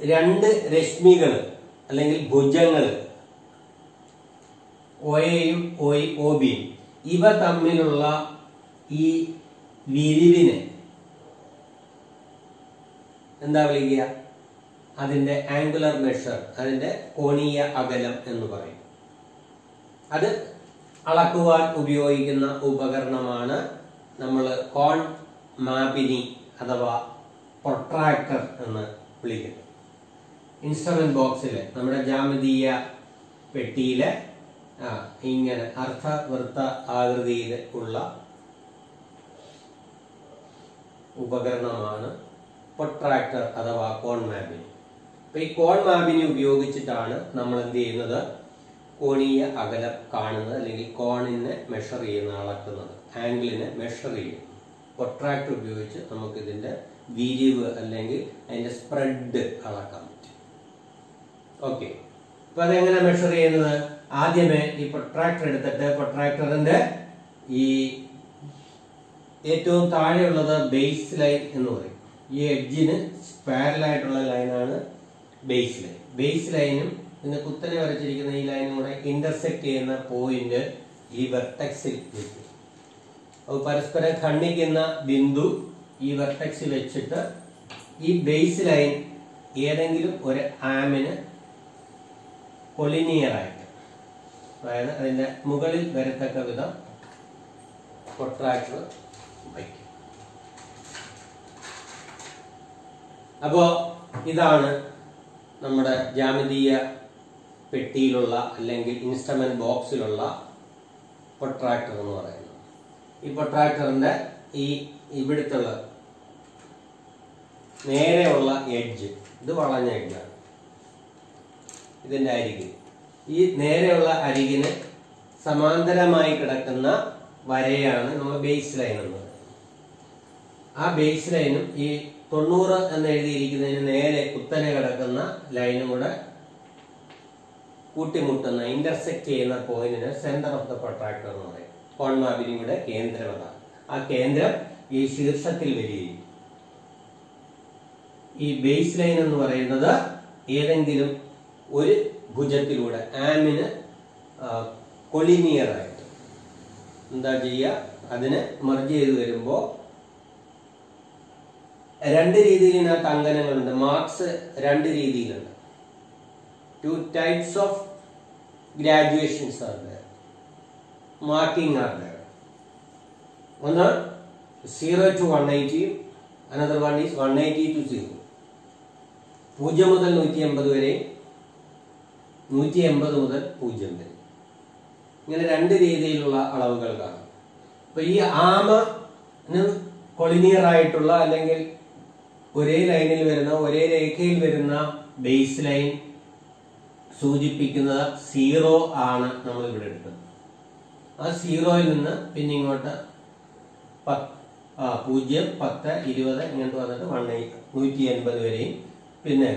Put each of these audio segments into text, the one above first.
രണ്ട് രശ്മികൾ അല്ലെങ്കിൽ ഭുജങ്ങൾ ഒയയും ഒ ബിയും ഇവ തമ്മിലുള്ള ഈ വിരിവിനെ എന്താ വിളിക്കുക അതിന്റെ ആംഗുലർ മെഷർ അതിന്റെ കോണീയ അകലം എന്ന് പറയും അത് അളക്കുവാൻ ഉപയോഗിക്കുന്ന ഉപകരണമാണ് നമ്മൾ കോൺ മാപിനി അഥവാ പ്രൊട്രാക്ടർ എന്ന് വിളിക്കുന്നത് ഇൻസ്ട്രുമെന്റ് ബോക്സിലെ നമ്മുടെ ജാമിതീയ പെട്ടിയിലെ ആ, ഇങ്ങനെ അർദ്ധവൃത്ത ആകൃതിയിൽ ഉള്ള ഉപകരണമാണ് പൊട്രാക്ടർ അഥവാ കോൺ മാപ്പിനി അപ്പൊ ഈ കോൺ മാപ്പിനി ഉപയോഗിച്ചിട്ടാണ് നമ്മൾ എന്ത് ചെയ്യുന്നത് കോണീയ അകലം കാണുന്നത് അല്ലെങ്കിൽ കോണിനെ മെഷർ ചെയ്യുന്ന അളക്കുന്നത് ആംഗിളിനെ മെഷർ ചെയ്യുന്നു പൊട്രാക്ടർ ഉപയോഗിച്ച് നമുക്ക് ഇതിന്റെ വിരിവ് അല്ലെങ്കിൽ അതിന്റെ സ്പ്രെഡ് അളക്കാൻ പറ്റും ഓക്കെ അപ്പൊ അതെങ്ങനെ മെഷർ ചെയ്യുന്നത് ആദ്യമേ ഈ പൊട്രാക്ടർ എടുത്തിട്ട് പൊട്രാക്ടറിന്റെ ഈ ഏറ്റവും താഴെയുള്ളത് ബേസ് ലൈൻ എന്ന് പറയും ഈ എഡ്ജിന് പാരലായിട്ടുള്ള ലൈനാണ് ബേസ് ലൈൻ ബേസ് ലൈനും ഇതിന് കുത്തനെ വരച്ചിരിക്കുന്ന ഈ ലൈനും കൂടെ ഇന്റർസെക്ട് ചെയ്യുന്ന പോയിന്റ് ഈ വെർട്ടക്സിൽ വെക്കും അത് പരസ്പരം ഖണ്ഡിക്കുന്ന ബിന്ദു ഈ വെർട്ടക്സിൽ വെച്ചിട്ട് ഈ ബേസ് ലൈൻ ഏതെങ്കിലും ഒരു ആമിന് കൊളിനിയർ ആയിട്ട് അതായത് അതിന്റെ മുകളിൽ വരത്തക്ക വിധം പ്രൊട്രാക്ടർ വയ്ക്കും അപ്പോ ഇതാണ് നമ്മുടെ ജാമിതീയ പെട്ടിയിലുള്ള അല്ലെങ്കിൽ ഇൻസ്ട്രുമെന്റ് ബോക്സിലുള്ള പൊട്രാക്ടർ എന്ന് പറയുന്നത് ഈ പൊട്രാക്ടറിന്റെ ഈ ഇവിടുത്തുള്ള നേരെയുള്ള എഡ്ജ് ഇത് വളഞ്ഞ എഡ്ജാണ് ഇതിന്റെ അരിക് ഈ നേരെയുള്ള അരികിന് സമാന്തരമായി കിടക്കുന്ന വരയാണ് നമ്മൾ ബേസ് ലൈൻ എന്ന് പറയുന്നത് ആ ബേസ് ലൈനും ഈ തൊണ്ണൂറ് എന്ന് എഴുതിയിരിക്കുന്നതിന് നേരെ കുത്തനെ കിടക്കുന്ന ലൈനും കൂടെ കൂട്ടിമുട്ടുന്ന ഇന്റർസെക്ട് ചെയ്യുന്ന പോയിന്റിന് സെന്റർ ഓഫ് ദ പ്രൊട്രാക്ടർ എന്ന് പറയും കോൺമാബിനിയുടെ കേന്ദ്രം അതാണ് ആ കേന്ദ്രം ഈ ശീർഷത്തിൽ വരികയും ഈ ബേസ് ലൈൻ എന്ന് പറയുന്നത് ഏതെങ്കിലും ഒരു ഭുജത്തിലൂടെ ആമിന് കൊളിനിയർ ആയിട്ട് എന്താ ചെയ്യുക അതിനെ മർജ് ചെയ്ത് വരുമ്പോൾ രണ്ട് രീതിയിൽ ഇതിനകത്ത് അങ്കനങ്ങളുണ്ട് മാർക്സ് രണ്ട് രീതിയിലുണ്ട് two types of graduations are there marking are there ഒന്ന് zero to one eighty another one is one eighty to zero പൂജ്യം മുതൽ നൂറ്റി എൺപത് വരെ നൂറ്റി എൺപത് മുതൽ പൂജ്യം വരെ ഇങ്ങനെ രണ്ട് രീതിയിലുള്ള അളവുകൾ കാണാം അപ്പൊ ഈ ആമന് കൊളിനിയർ ആയിട്ടുള്ള അല്ലെങ്കിൽ ഒരേ ലൈനിൽ വരുന്ന ഒരേ രേഖയിൽ വരുന്ന ബേസ് ലൈൻ സൂചിപ്പിക്കുന്നത് സീറോ ആണ് നമ്മൾ ഇവിടെ എടുക്കുന്നത് ആ സീറോയിൽ നിന്ന് പിന്നെ ഇങ്ങോട്ട് പത്ത് ആ പൂജ്യം പത്ത് ഇരുപത് ഇങ്ങോട്ട് വന്നിട്ട് വൺ എയ്റ്റ് നൂറ്റി എൺപത് വരെയും പിന്നെ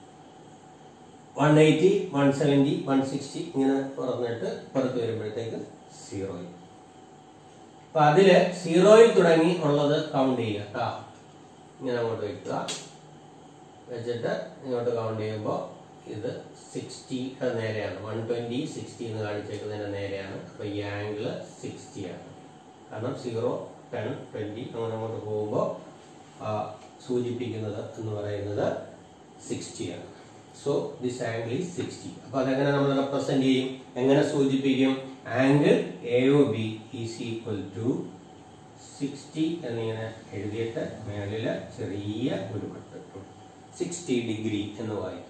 one eighty one seventy one sixty ഇങ്ങനെ തുറന്നിട്ട് പുറത്ത് വരുമ്പോഴത്തേക്ക് സീറോയിൽ അപ്പൊ അതില് സീറോയിൽ തുടങ്ങി ഉള്ളത് കൗണ്ട് ചെയ്യുക കേട്ടോ ഇങ്ങനെ അങ്ങോട്ട് വെക്കുക വെച്ചിട്ട് ഇങ്ങോട്ട് കൗണ്ട് ചെയ്യുമ്പോൾ ഇത് സിക്സ്റ്റിയുടെ നേരെയാണ് വൺ ട്വന്റി സിക്സ്റ്റി എന്ന് കാണിച്ചേക്കുന്നതിന്റെ നേരെയാണ് അപ്പൊ ഈ ആംഗിള് സിക്സ്റ്റി ആണ് കാരണം സീറോ ടെൻ ട്വന്റി അങ്ങനെ അങ്ങോട്ട് പോകുമ്പോൾ സൂചിപ്പിക്കുന്നത് എന്ന് പറയുന്നത് സിക്സ്റ്റി ആണ് so this angle is sixty അപ്പൊ അതെങ്ങനെ നമ്മൾ റെപ്രസെന്റ് ചെയ്യും എങ്ങനെ സൂചിപ്പിക്കും angle A O B is equal to sixty എന്നിങ്ങനെ എഴുതിയിട്ട് മേളില് ചെറിയ ഒരു വട്ടം സിക്സ്റ്റി ഡിഗ്രി എന്ന് വായിക്കും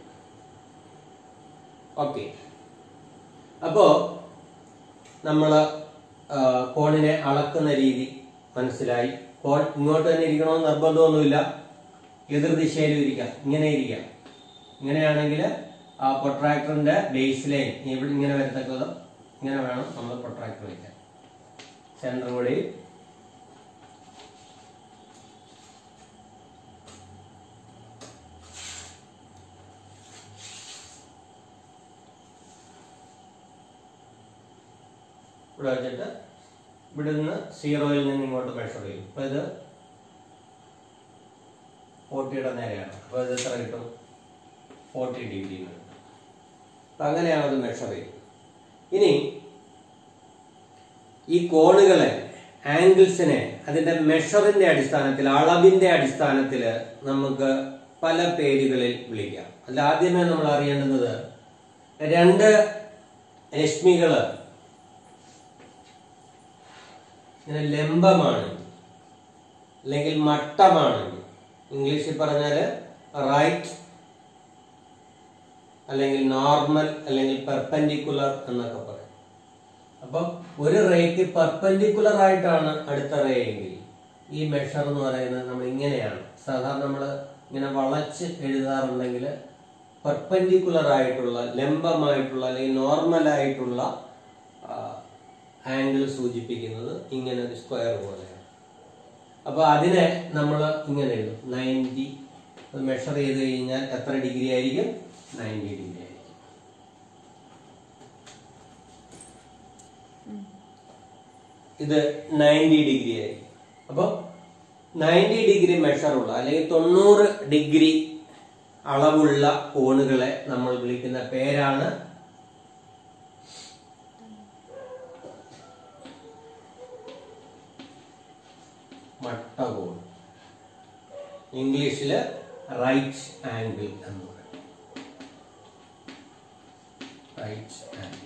ഓക്കെ അപ്പോ നമ്മള് ആ, കോണിനെ അളക്കുന്ന രീതി മനസ്സിലായി കോൺ ഇങ്ങോട്ട് തന്നെ ഇരിക്കണമെന്ന് നിർബന്ധമൊന്നുമില്ല എതിർദിശയിലും ഇരിക്കാം ഇങ്ങനെ ഇരിക്കാം ഇങ്ങനെയാണെങ്കിൽ ആ പ്രൊട്രാക്ടറിന്റെ ബേസ് ലൈൻ ഇവിടെ ഇങ്ങനെ വരത്തക്കത് ഇങ്ങനെ വേണം നമ്മൾ പ്രൊട്രാക്ടർ വയ്ക്കാൻ സെൻറ്റർ കൂടി ഇവിടെ വെച്ചിട്ട് ഇവിടെ നിന്ന് സീറോയിൽ നിന്ന് ഇങ്ങോട്ട് മെഷർ ചെയ്യും അപ്പൊ ഇത് ഫോർട്ടിയുടെ നേരെയാണ് അപ്പൊ ഇത് എത്ര കിട്ടും ഫോർട്ടി ഡിഗ്രി എന്ന് കിട്ടും അപ്പൊ അങ്ങനെയാണ് അത് മെഷർ ചെയ്യുന്നത് ഇനി ഈ കോണുകളെ ആംഗിൾസിനെ അതിന്റെ മെഷറിന്റെ അടിസ്ഥാനത്തിൽ അളവിന്റെ അടിസ്ഥാനത്തിൽ നമുക്ക് പല പേരുകളിൽ വിളിക്കാം അതിൽ ആദ്യമേ നമ്മൾ അറിയേണ്ടുന്നത് രണ്ട് രശ്മികള് ഇങ്ങനെ ലംബമാണ് അല്ലെങ്കിൽ മട്ടമാണെങ്കിൽ ഇംഗ്ലീഷിൽ പറഞ്ഞാൽ റൈറ്റ് അല്ലെങ്കിൽ നോർമൽ അല്ലെങ്കിൽ പെർപെൻഡിക്കുലർ എന്നൊക്കെ പറയും അപ്പം ഒരു റേക്ക് പെർപെൻഡിക്കുലർ ആയിട്ടാണ് അടുത്ത റേ എങ്കിൽ ഈ മെഷർ എന്ന് പറയുന്നത് നമ്മൾ ഇങ്ങനെയാണ് സാധാരണ നമ്മൾ ഇങ്ങനെ വളച്ച് എഴുതാറുണ്ടെങ്കിൽ പെർപെൻഡിക്കുലർ ആയിട്ടുള്ള ലംബമായിട്ടുള്ള അല്ലെങ്കിൽ നോർമൽ ആയിട്ടുള്ള ആംഗിൾ സൂചിപ്പിക്കുന്നത് ഇങ്ങനെ ഒരു സ്ക്വയർ പോലെയാണ് അപ്പൊ അതിനെ നമ്മൾ ഇങ്ങനെ എഴുതും നയൻറ്റി മെഷർ ചെയ്ത് കഴിഞ്ഞാൽ എത്ര ഡിഗ്രി ആയിരിക്കും നയൻറ്റി ഡിഗ്രി ആയിരിക്കും ഇത് നയൻറ്റി ഡിഗ്രി ആയിരിക്കും അപ്പോൾ നയൻറ്റി ഡിഗ്രി മെഷറുള്ള അല്ലെങ്കിൽ തൊണ്ണൂറ് ഡിഗ്രി അളവുള്ള കോണുകളെ നമ്മൾ വിളിക്കുന്ന പേരാണ് മട്ടകോൺ ഇംഗ്ലീഷിൽ റൈറ്റ് ആംഗിൾ എന്ന് പറയും റൈറ്റ് ആംഗിൾ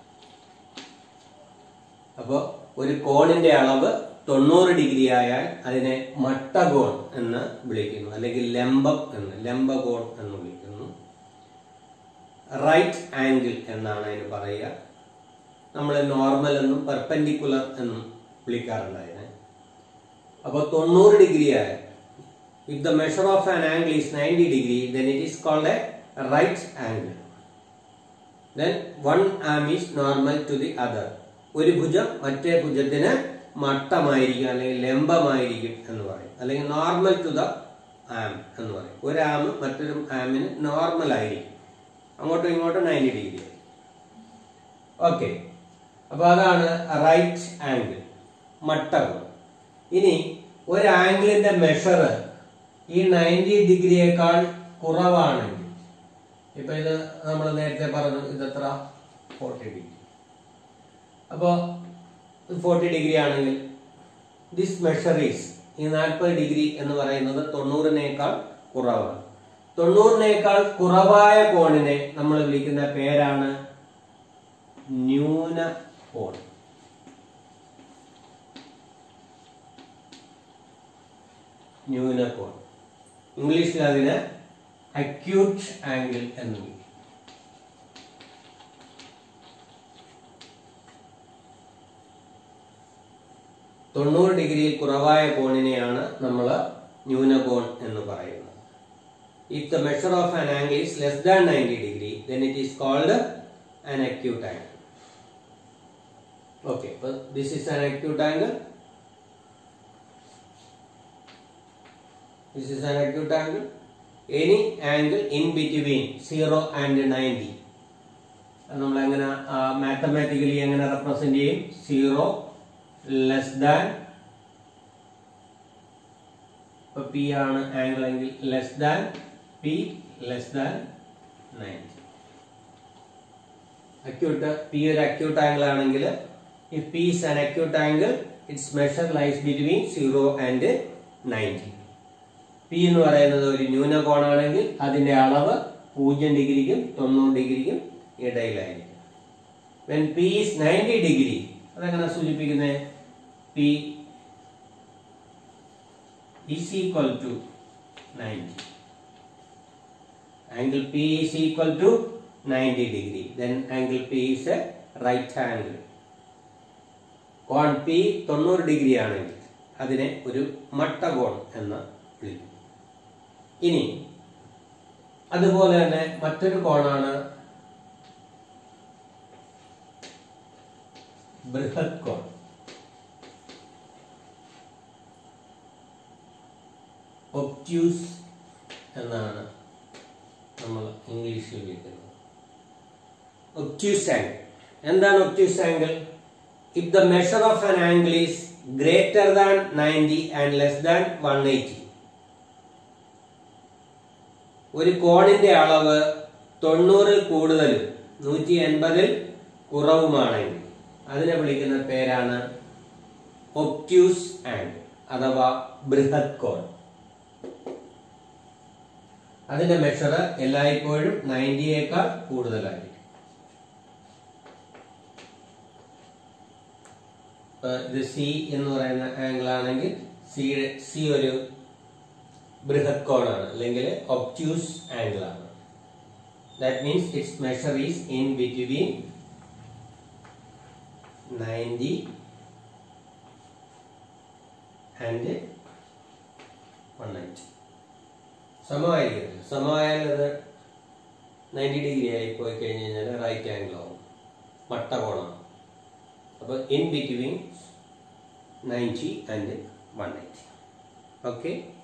അപ്പോൾ ഒരു കോണിന്റെ അളവ് തൊണ്ണൂറ് ഡിഗ്രി ആയാൽ അതിനെ മട്ടകോൺ എന്ന് വിളിക്കുന്നു അല്ലെങ്കിൽ ലംബം എന്ന് ലംബകോൺ എന്ന് വിളിക്കുന്നു റൈറ്റ് ആംഗിൾ എന്നാണ് അതിന് പറയുക നമ്മൾ നോർമൽ എന്നും പെർപെൻഡിക്കുലർ എന്നും വിളിക്കാറുണ്ട് അതിനെ അപ്പോൾ തൊണ്ണൂറ് ഡിഗ്രി ആയാൽ if the measure of an angle is ninety degree then it is called a right angle then one arm is normal to the other ഒരു ഭുജം മറ്റേ ഭുജത്തിന് മട്ടമായിരിക്കും അല്ലെങ്കിൽ ലംബമായിരിക്കും എന്ന് പറയും അല്ലെങ്കിൽ നോർമൽ ടു ദ ആം എന്ന് പറയും ഒരു ആം മറ്റൊരു ആമിന് നോർമൽ ആയിരിക്കും അങ്ങോട്ടും ഇങ്ങോട്ടും നയൻറ്റി ഡിഗ്രി ആയിരിക്കും ഓക്കെ അപ്പൊ അതാണ് റൈറ്റ് ആംഗിൾ മട്ടകം ഇനി ഒരു ആംഗിളിന്റെ മെഷർ ഈ നയൻറ്റി ഡിഗ്രിയേക്കാൾ കുറവാണെങ്കിൽ ഇപ്പൊ ഇത് നമ്മൾ നേരത്തെ പറഞ്ഞു ഇതെത്ര ഫോർട്ടി ഡിഗ്രി അപ്പോ ഫോർട്ടി ഡിഗ്രി ആണെങ്കിൽ ദിസ് മെഷർ ഈസ് ഈ നാൽപ്പത് ഡിഗ്രി എന്ന് പറയുന്നത് തൊണ്ണൂറിനേക്കാൾ കുറവാണ് തൊണ്ണൂറിനേക്കാൾ കുറവായ കോണിനെ നമ്മൾ വിളിക്കുന്ന പേരാണ് ന്യൂന കോൺ ന്യൂനകോൺ ഇംഗ്ലീഷിൽ അതിന് അക്യൂട്ട് ആംഗിൾ എന്ന് വിളിക്കും തൊണ്ണൂറ് ഡിഗ്രിയിൽ കുറവായ കോണിനെയാണ് നമ്മൾ ന്യൂനകോൺ എന്ന് പറയുന്നത് if the measure of an angle is less than ninety degree then it is called an acute angle okay അപ്പൊ this is an acute angle This is an acute angle. Any angle in between 0 and 90. അത് നമ്മൾ എങ്ങനെ mathematically എങ്ങനെ represent ചെയ്യും zero less than ഇപ്പൊ P ആണ് angle എങ്കിൽ less than P less than ninety acute P ഒരു അക്യൂട്ട് ആംഗിൾ ആണെങ്കിൽ if P is an acute angle its measure lies between zero and ninety P എന്ന് പറയുന്നത് ഒരു ന്യൂനകോണാണെങ്കിൽ അതിന്റെ അളവ് പൂജ്യം ഡിഗ്രിക്കും തൊണ്ണൂറ് ഡിഗ്രിക്കും ഇടയിലായിരിക്കും when P is ninety degree അതെങ്ങനെ സൂചിപ്പിക്കുന്നത് P is equal to ninety angle P is equal to ninety degree then angle P is a right angle കോൺ പി തൊണ്ണൂറ് ഡിഗ്രി ആണെങ്കിൽ അതിനെ ഒരു മട്ടകോൺ എന്ന് വിളിക്കും ഇനി അതുപോലെ തന്നെ മറ്റൊരു കോണാണ് ബൃഹത് കോൺ ഒപ്റ്റ്യൂസ് എന്നാണ് നമ്മൾ ഇംഗ്ലീഷിൽ വിളിക്കുന്നത് ഒപ്റ്റ്യൂസ് ആംഗിൾ എന്താണ് obtuse angle if the measure of an angle is greater than ninety and less than one eighty ഒരു കോണിന്റെ അളവ് തൊണ്ണൂറിൽ കൂടുതലും നൂറ്റി എൺപതിൽ കുറവുമാണെങ്കിൽ അതിനെ വിളിക്കുന്ന പേരാണ് ഒപ്റ്റ്യൂസ് ആംഗിൾ അഥവാ ബൃഹത് കോൺ അതിന്റെ മെഷർ എല്ലായ്പ്പോഴും നയൻറ്റിയേക്കാൾ കൂടുതലായിരിക്കും ഇപ്പൊ ഇത് സി എന്ന് പറയുന്ന ആംഗിൾ ആണെങ്കിൽ സി സി ഒരു ബൃഹത് കോണാണ് അല്ലെങ്കിൽ ഒപ്റ്റ്യൂസ് ആംഗിൾ ആണ് that means its measure is in between ninety and one ninety സമമായിരിക്കും സമമായാൽ അത് നയൻറ്റി ഡിഗ്രി ആയി പോയി കഴിഞ്ഞ് കഴിഞ്ഞാൽ റൈറ്റ് ആംഗിൾ ആവും മട്ട കോണാണ് അപ്പോൾ in between ninety and one ninety okay